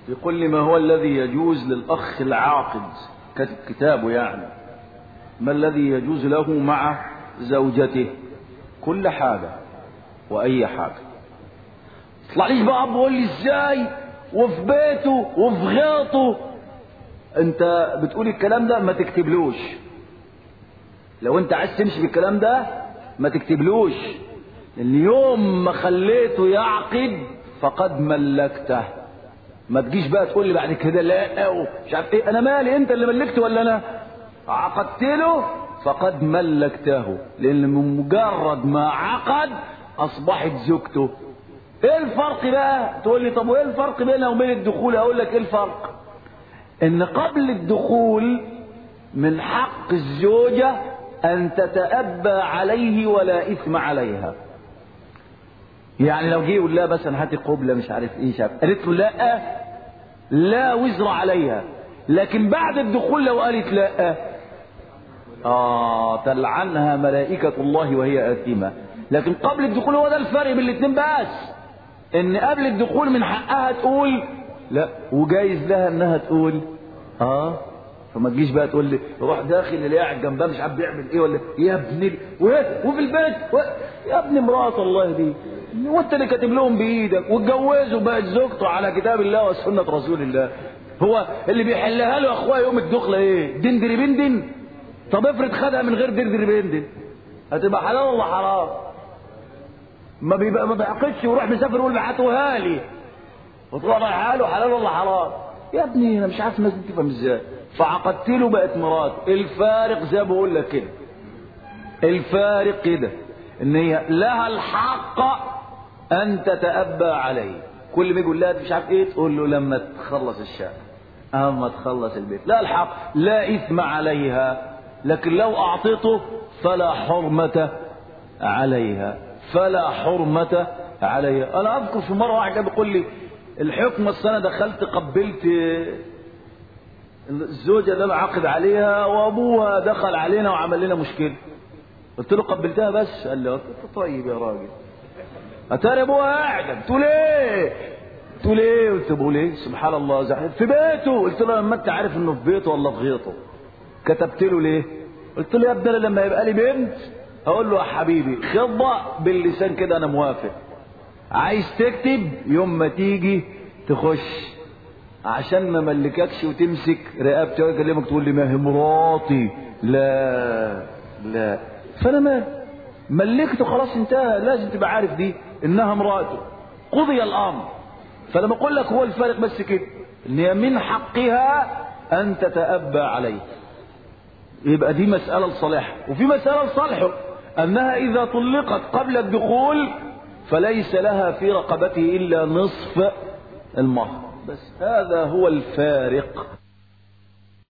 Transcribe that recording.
يقول لي ما هو الذي يجوز للأخ العاقد كتب كتابه يعني ما الذي يجوز له مع زوجته كل حاجة وأي حاجة طلعليش بقى بقول لي ازاي وفي بيته وفي غيطه انت بتقول الكلام ده ما تكتبلوش لو انت عايز تمشي بالكلام ده ما تكتبلوش اليوم ما خليته يعقد فقد ملكته ما تجيش بقى تقول لي بعد كده لا مش عارف ايه انا مالي انت اللي ملكته ولا انا عقدت له فقد ملكته لان من مجرد ما عقد اصبحت زوجته ايه الفرق بقى تقول لي طب وايه الفرق بينها وبين الدخول اقول لك ايه الفرق ان قبل الدخول من حق الزوجة ان تتأبى عليه ولا اثم عليها يعني لو جه يقول لها بس انا هاتي قبلة مش عارف ايه شاف قالت له لا لا وزر عليها لكن بعد الدخول لو قالت لا اه تلعنها ملائكة الله وهي آثمة لكن قبل الدخول هو ده الفرق بين الاثنين بس ان قبل الدخول من حقها تقول لا وجايز لها انها تقول اه فما تجيش بقى تقول لي روح داخل اللي قاعد جنبها مش عارف بيعمل ايه ولا يا ابني وفي البيت و... يا ابني مرات الله دي وانت اللي كاتب لهم بايدك واتجوزوا بقت زوجته على كتاب الله وسنه رسول الله هو اللي بيحلها له اخويا يوم الدخله ايه دندري بندن طب افرض خدها من غير دندري بندن هتبقى حلال ولا حرام ما بيبقى ما بيعقدش ويروح مسافر يقول بعتوها لي وتروح رايحه له حلال ولا حرام يا ابني انا مش عارف الناس دي تفهم ازاي فعقدت له بقت مرات الفارق زي ما بقول لك كده الفارق كده ان هي لها الحق ان تتأبى عليه كل ما يقول لها مش عارف ايه تقول له لما تخلص الشقه اما تخلص البيت لا الحق لا اثم عليها لكن لو اعطيته فلا حرمه عليها فلا حرمة عليها أنا أذكر في مرة واحد بيقول لي الحكم السنة دخلت قبلت الزوجة اللي أنا عاقد عليها وأبوها دخل علينا وعمل لنا مشكلة قلت له قبلتها بس قال لي قلت طيب يا راجل أتاري أبوها قاعدة بتقول إيه تقول ايه قلت بقول ايه سبحان الله زعل في بيته قلت له لما انت عارف انه في بيته ولا في غيطه كتبت له ليه قلت له يا ابني أنا لما يبقى لي بنت اقول له يا حبيبي خضة باللسان كده انا موافق عايز تكتب يوم ما تيجي تخش عشان ما ملككش وتمسك رقبتي واكلمك تقول لي ما هي مراتي لا لا فانا ما ملكته خلاص انتهى لازم تبقى عارف دي انها مراته قضي الامر فلما اقول لك هو الفارق بس كده ان هي من حقها ان تتأبى عليه يبقى دي مسألة لصالحها وفي مسألة لصالحه أنها إذا طلقت قبل الدخول فليس لها في رقبته إلا نصف المهر بس هذا هو الفارق